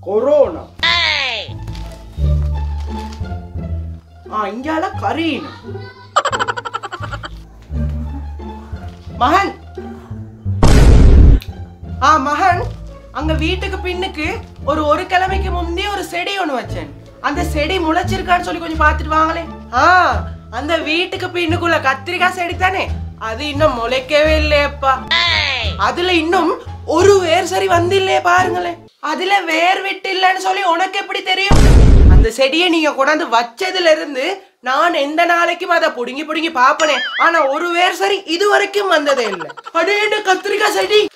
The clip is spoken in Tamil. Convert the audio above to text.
கொரோனா ஆ இங்கால கரீன் மகன் ஆ மகன் அங்க வீட்டுக்கு பின்னுக்கு ஒரு ஒரு கிழமைக்கு முந்தி ஒரு செடி ஒண்ணு வச்சேன் அந்த செடி முளைச்சிருக்கான்னு சொல்லி கொஞ்சம் பார்த்துட்டு வாங்களே ஆ அந்த வீட்டுக்கு பின்னுக்குள்ள கத்திரிக்காய் செடி தானே அது இன்னும் முளைக்கவே இல்லையப்பா அதுல இன்னும் ஒரு வேர் சரி வந்து இல்லையே பாருங்களேன் அதுல வேர் விட்டு இல்லைன்னு சொல்லி உனக்கு எப்படி தெரியும் அந்த செடியை நீங்க கொண்டாந்து வச்சதுல இருந்து நான் எந்த நாளைக்கும் அதை புடுங்கி புடுங்கி பாப்பனே ஆனா ஒரு வேர் சரி இது வரைக்கும் வந்ததே இல்லை அடேண்டு கத்திரிக்காய் செடி